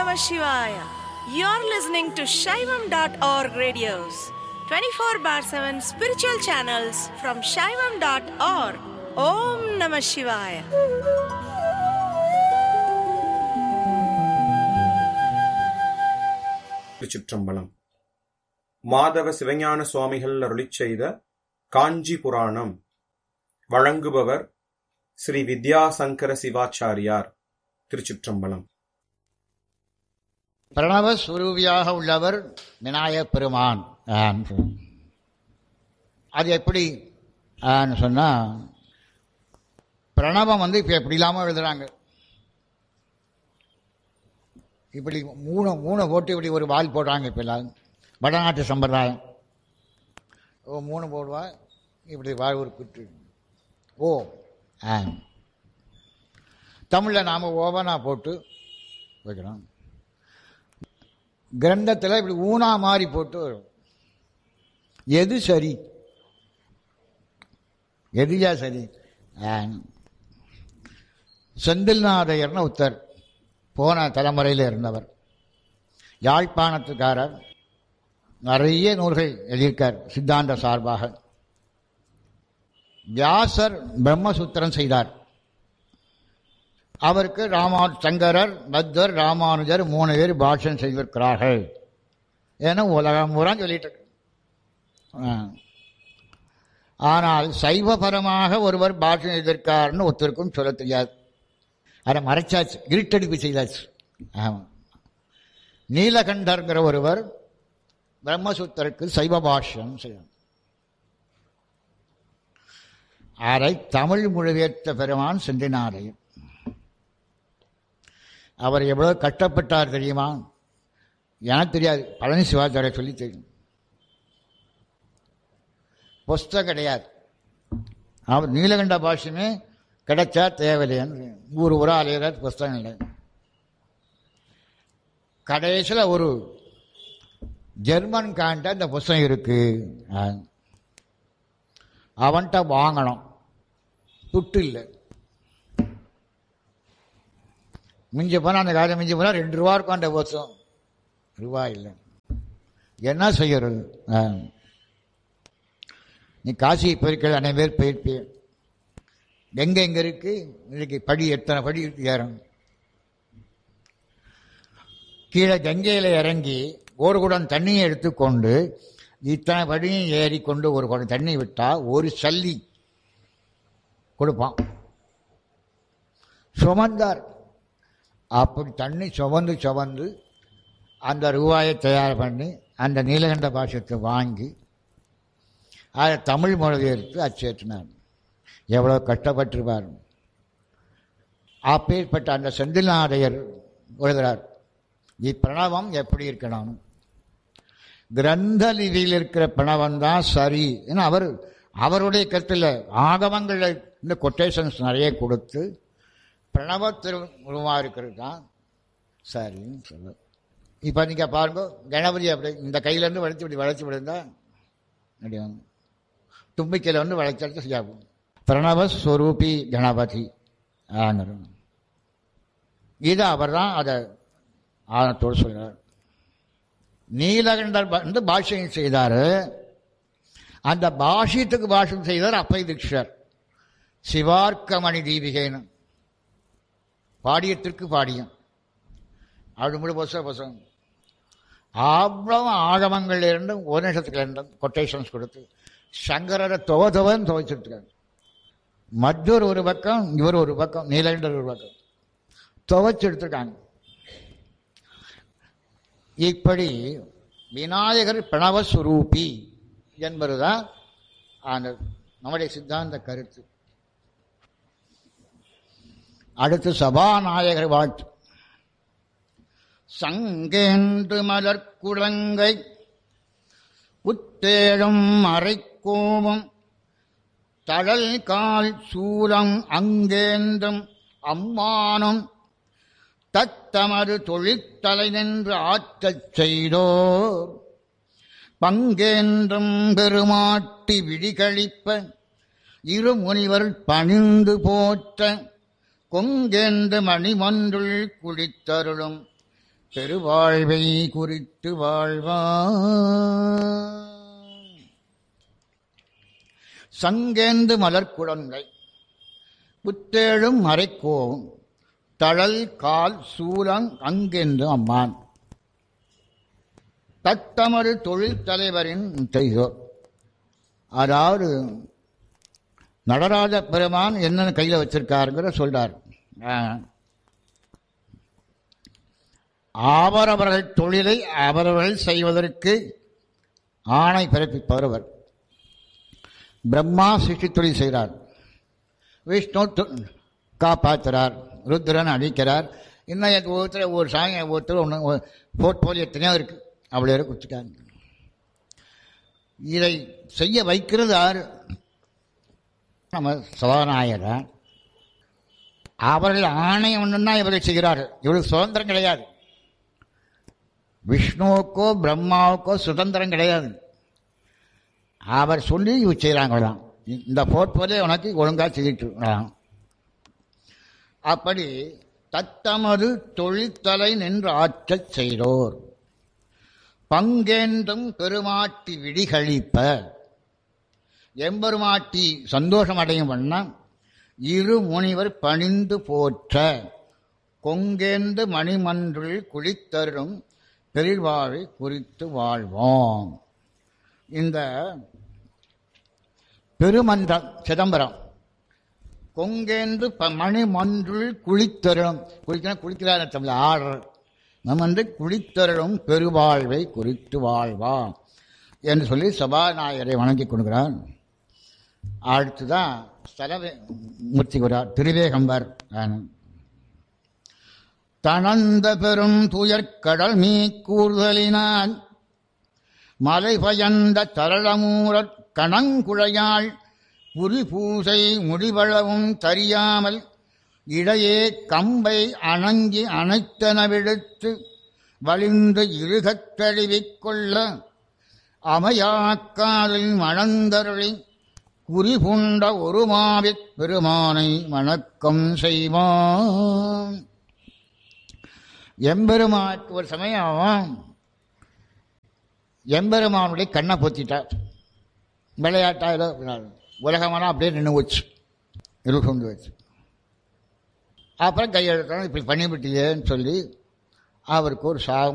Namah Shivaya. You're listening to Shaivam.org radios, 24 bar 7 spiritual channels from Shaivam.org. Om Namah Shivaya. திருச்சிற்றம்பலம் மாதவ சிவஞான சுவாமிகள் அருளிச் செய்த காஞ்சி புராணம் வழங்குபவர் ஸ்ரீ வித்யாசங்கர சிவாச்சாரியார் திருச்சிற்றம்பலம் பிரணவ ஸ்வரூபியாக உள்ளவர் விநாயகப் பெருமான் ஆன்னு சொல்லுவாங்க. அது எப்படி ஆன்னு சொன்னா பிரணவம் வந்து இப்போ எப்படி இல்லாமல் எழுதுறாங்க இப்படி மூணு மூணு போட்டு இப்படி ஒரு வால் போடுறாங்க இப்போ எல்லாரும் வடநாட்டு சம்பிரதாயம் ஓ மூணு போடுவா இப்படி வால் ஒரு குத்து ஓ ஆ தமிழில் நாம் ஓவனா போட்டு வைக்கிறோம் கிரந்தத்தில் இப்படி ஊனா மாதிரி போட்டு வரும் எது சரி எதுயா சரி ஆ. செந்தில்நாதையர்னு உத்தர் போன தலைமுறையில் இருந்தவர் யாழ்ப்பாணத்துக்காரர் நிறைய நூல்கள் எழுதியிருக்கார் சித்தாந்த சார்பாக வியாசர் பிரம்மசூத்திரம் செய்தார் அவருக்கு ராமா சங்கரர் பத்தர் ராமானுஜர் மூணு பேர் பாஷன் செய்திருக்கிறார்கள் என உலகம் பூரா சொல்லிட்டு இருக்கு. ஆ. ஆனால் சைவபரமாக ஒருவர் பாஷன் செய்திருக்காருன்னு ஒருத்தருக்கும் சொல்ல தெரியாது அதை மறைச்சாச்சு இருட்டடிப்பு செய்தாச்சு ஆமாம் நீலகண்டர்ங்கிற ஒருவர் பிரம்மசூத்தருக்கு சைவ பாஷ்யம் செய்யணும் அதை தமிழ் மொழிபெயர்த்த பெருமான் சென்றினாரையும் அவர் எவ்வளோ கஷ்டப்பட்டார் தெரியுமா எனக்கு தெரியாது பழனி சிவாச்சாரிய சொல்லி தெரியும் புஸ்தகம் கிடையாது அவர் நீலகண்ட பாஷ்யமே கிடைச்சா தேவையில்லைன்னு ஊர் ஊரா அலையிற புஸ்தகம் இல்லை கடைசியில் ஒரு ஜெர்மன் காண்ட இந்த புஸ்தகம் இருக்கு ஆ. அவன்கிட்ட வாங்கணும் துட்டு இல்லை மிஞ்சி போனால் அந்த காலம் மிஞ்சி போனால் ரெண்டு ரூபா இருக்கும் அந்த புத்தகம் ரூபா இல்லை என்ன செய்யறது ஆ. நீ காசி போயிருக்கிற அனைவரும் பேர் போயிருப்பீங்க எங்கே எங்கே இருக்கு இன்னைக்கு படி எத்தனை படி இருக்கு ஏறும் கீழே கங்கையில் இறங்கி ஒரு குடம் தண்ணியை எடுத்துக்கொண்டு இத்தனை படியும் ஏறிக்கொண்டு ஒரு குடம் தண்ணி விட்டால் ஒரு சல்லி கொடுப்பான் சுமந்தார் அப்படி தண்ணி சுமந்து சுமந்து அந்த ரூபாயை தயார் பண்ணி அந்த நீலகண்ட பாஷத்தை வாங்கி அதை தமிழ் மொழிபெயர்த்து அச்சேற்றினார் எவ்வளோ கஷ்டப்பட்டிருப்பார் அப்பேற்பட்ட அந்த செந்தில்நாதையர் எழுதுகிறார் இப்பிரணவம் எப்படி இருக்கணும் கிரந்த லிதியில் இருக்கிற பிரணவம் தான் சரி ஏன்னா அவர் அவருடைய கருத்தில் ஆகமங்களில் இந்த கொட்டேஷன்ஸ் நிறைய கொடுத்து பிரணவத்தில் உருவாக இருக்கிறது தான் சரின்னு சொல்ல இப்போ நீங்கள் பாருங்க கணபதி அப்படி இந்த கையிலேருந்து வளைச்சு இப்படி வளைச்சு விழுந்தா முடியும் தும்பிக்கையில் வந்து வளைச்சடிச்சு செய்யாகும் பிரணவஸ்வரூபி கணபதி ஆனரும் இது அவர் தான் அதை ஆனத்தோடு சொல்கிறார் நீலகண்டர் வந்து பாஷ்யம் செய்தார் அந்த பாஷ்யத்துக்கு பாஷ்யம் செய்தார் அப்பை தீக்ஷர் சிவார்க்கமணி தீபிகைன்னு பாடியத்திற்கு பாடியம் அப்படி முழு புஸ்தக புஸ்தகம் அவ்வளவு ஆகமங்கள் இருந்தும் உபநிஷத்துக்கு இருந்தும் கொட்டேஷன்ஸ் கொடுத்து சங்கரரை துவ துவன்னு துவைச்சிருக்காங்க மற்றொரு ஒரு பக்கம் இவர் ஒரு பக்கம் நீலகண்டர் ஒரு பக்கம் துவைச்சு எடுத்திருக்காங்க இப்படி விநாயகர் பிரணவஸ்வரூபி என்பதுதான் அந்த நம்முடைய சித்தாந்த கருத்து அடுத்து சபாநாயகர் வாழ்த்து சங்கேன்று மலர்குழங்கை புத்தேழும் அரைக்கோவும் தழல் கால் சூலம் அங்கேந்தும் அம்மானும் தத்தமது தொழிற்தலை நின்று ஆற்றச் செய்தோர் பங்கேன்றும் பெருமாட்டி விழிகளிப்ப இரு முனிவர் பணிந்து போற்ற கொங்கென்று மணிமன்றுள் குளித்தருளும் பெருவாழ்வை குறித்து வாழ்வான் சங்கேந்து மலர்குடங்கை புத்தேழும் மறைக்கோவும் தழல் கால் சூலங் அங்கென்று அம்மான் தத்தமது தொழில் தலைவரின் செய்தோர் அதாவது நடராஜ பெருமான் என்னென்ன கையில் வச்சிருக்காருங்கிற சொல்றார் ஆ. அவரவர்கள் தொழிலை அவரவர்கள் செய்வதற்கு ஆணை பிறப்பிப்பவர் அவர் பிரம்மா சிருஷ்டி தொழில் செய்கிறார் விஷ்ணு து- காப்பாற்றுறார் ருத்ரன் அழிக்கிறார் இன்னும் எனக்கு ஒவ்வொருத்தர் ஒவ்வொரு சாமி ஒவ்வொருத்தர் ஒன்று போர்ட்போலியோ எத்தனையோ இருக்கு அவ்வளோ இருக்கு வச்சுக்காங்க இதை செய்ய வைக்கிறது யாரு நம்ம சபாநாயகர் அவர்கள் ஆணையம் ஒன்றுன்னா இவர்கள் செய்கிறார்கள் இவருக்கு சுதந்திரம் கிடையாது விஷ்ணுவுக்கோ பிரம்மாவுக்கோ சுதந்திரம் கிடையாது அவர் சொல்லி இவர் செய்கிறாங்களாம் இந்த போர்ட்போலே உனக்கு ஒழுங்காக செய்யிட்டு இருக்கலாம். அப்படி தத்தமது தொழில்தலை நின்று ஆற்றச் செய்தோர் பங்கேந்தும் பெருமாட்டி விடிகளிப்ப எம்பெருமாட்டி சந்தோஷம் அடையும் வண்ணம் இரு முனிவர் பணிந்து போற்ற கொங்கேந்து மணிமன்றுள் குளித்தருளும் பெரிவாழை குறித்து வாழ்வோம் இந்த பெருமன்றம் சிதம்பரம் கொங்கேந்து ப- மணிமன்றுள் குளித்தருளும் குளிக்கணும் குளிக்கிறார் தமிழ் ஆடுற நம்ம வந்து குளித்தருளும் பெருவாழ்வை குறித்து வாழ்வாம் என்று சொல்லி சபாநாயகரை வணங்கி கொடுக்கிறார் அடுத்துதான் ஸ்தலவே மூர்த்தி கூறார் திருவேகம்பர் ஆனந்த். தனந்த பெரும் துயர்க்கடல் மீ கூறுதலினான் மலை பயந்த தரளமூரற் கணங்குழையாள் புரி பூசை முடிவளவும் தறியாமல் இடையே கம்பை அணங்கி அணைத்தனவிடுத்து வலிந்து இறுகத் தழுவிக் கொள்ள அமையாக்காலில் மணந்தருளி குறிபுண்ட ஒருமாவிற் பெருமானை வணக்கம் செய்வான் எம்பெருமானுக்கு ஒரு சமயம் எம்பெருமானுடைய கண்ணை பொத்திட்டார் விளையாட்டா ஏதோ உலகமெல்லாம் அப்படியே நின்று வச்சு இழுகொண்டு வச்சு அப்புறம் கையெழுத்தான் இப்படி பண்ணிவிட்டியேன்னு சொல்லி அவருக்கு ஒரு சாபம்